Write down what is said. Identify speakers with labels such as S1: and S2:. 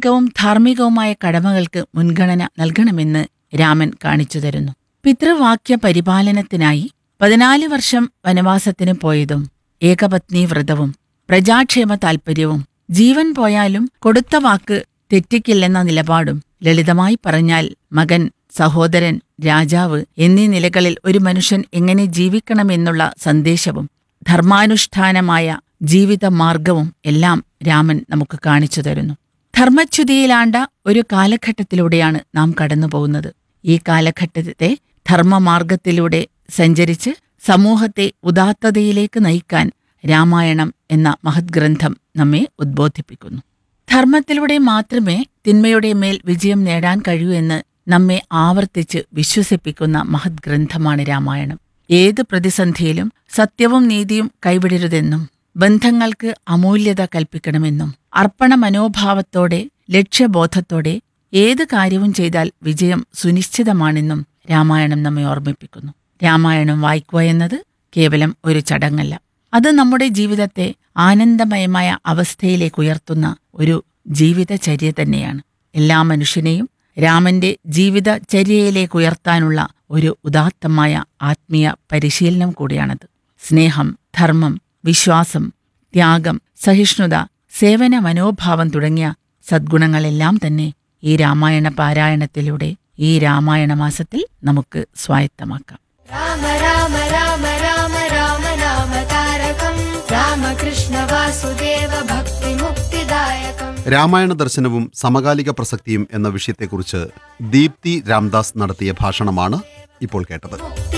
S1: സാമൂഹികവും ധാർമ്മികവുമായ കടമകൾക്ക് മുൻഗണന നൽകണമെന്ന് രാമൻ കാണിച്ചു തരുന്നു പിതൃവാക്യ പരിപാലനത്തിനായി പതിനാല് വർഷം വനവാസത്തിന് പോയതും ഏകപത്നി വ്രതവും പ്രജാക്ഷേമ താൽപര്യവും ജീവൻ പോയാലും കൊടുത്ത വാക്ക് തെറ്റിക്കില്ലെന്ന നിലപാടും ലളിതമായി പറഞ്ഞാൽ മകൻ സഹോദരൻ രാജാവ് എന്നീ നിലകളിൽ ഒരു മനുഷ്യൻ എങ്ങനെ ജീവിക്കണമെന്നുള്ള സന്ദേശവും ധർമാനുഷ്ഠാനമായ ജീവിത മാർഗവും എല്ലാം രാമൻ നമുക്ക് കാണിച്ചു തരുന്നു ധർമ്മച്യുതിയിലാണ്ട ഒരു കാലഘട്ടത്തിലൂടെയാണ് നാം കടന്നുപോകുന്നത് ഈ കാലഘട്ടത്തെ ധർമ്മമാർഗത്തിലൂടെ സഞ്ചരിച്ച് സമൂഹത്തെ ഉദാത്തതയിലേക്ക് നയിക്കാൻ രാമായണം എന്ന മഹത് ഗ്രന്ഥം നമ്മെ ഉദ്ബോധിപ്പിക്കുന്നു ധർമ്മത്തിലൂടെ മാത്രമേ തിന്മയുടെ മേൽ വിജയം നേടാൻ കഴിയൂ എന്ന് നമ്മെ ആവർത്തിച്ച് വിശ്വസിപ്പിക്കുന്ന മഹത് ഗ്രന്ഥമാണ് രാമായണം ഏത് പ്രതിസന്ധിയിലും സത്യവും നീതിയും കൈവിടരുതെന്നും ബന്ധങ്ങൾക്ക് അമൂല്യത കൽപ്പിക്കണമെന്നും അർപ്പണ മനോഭാവത്തോടെ ലക്ഷ്യബോധത്തോടെ ഏത് കാര്യവും ചെയ്താൽ വിജയം സുനിശ്ചിതമാണെന്നും രാമായണം നമ്മെ ഓർമ്മിപ്പിക്കുന്നു രാമായണം വായിക്കുക എന്നത് കേവലം ഒരു ചടങ്ങല്ല അത് നമ്മുടെ ജീവിതത്തെ ആനന്ദമയമായ അവസ്ഥയിലേക്ക് ഉയർത്തുന്ന ഒരു ജീവിതചര്യ തന്നെയാണ് എല്ലാ മനുഷ്യനെയും രാമന്റെ ജീവിതചര്യയിലേക്ക് ഉയർത്താനുള്ള ഒരു ഉദാത്തമായ ആത്മീയ പരിശീലനം കൂടിയാണത് സ്നേഹം ധർമ്മം വിശ്വാസം ത്യാഗം സഹിഷ്ണുത സേവന മനോഭാവം തുടങ്ങിയ സദ്ഗുണങ്ങളെല്ലാം തന്നെ ഈ രാമായണ പാരായണത്തിലൂടെ ഈ രാമായണ മാസത്തിൽ നമുക്ക് സ്വായത്തമാക്കാം
S2: राम राम राम राम राम नाम तारकम् रामकृष्ण वासुदेव भक्तिमुक्तिदायकम्
S3: രാമായണ ദർശനവും സമകാലിക പ്രസക്തിയും എന്ന വിഷയത്തെക്കുറിച്ച് ദീപ്തി രാംദാസ് നടത്തിയ ഭാഷണമാണ് ഇപ്പോൾ കേട്ടത്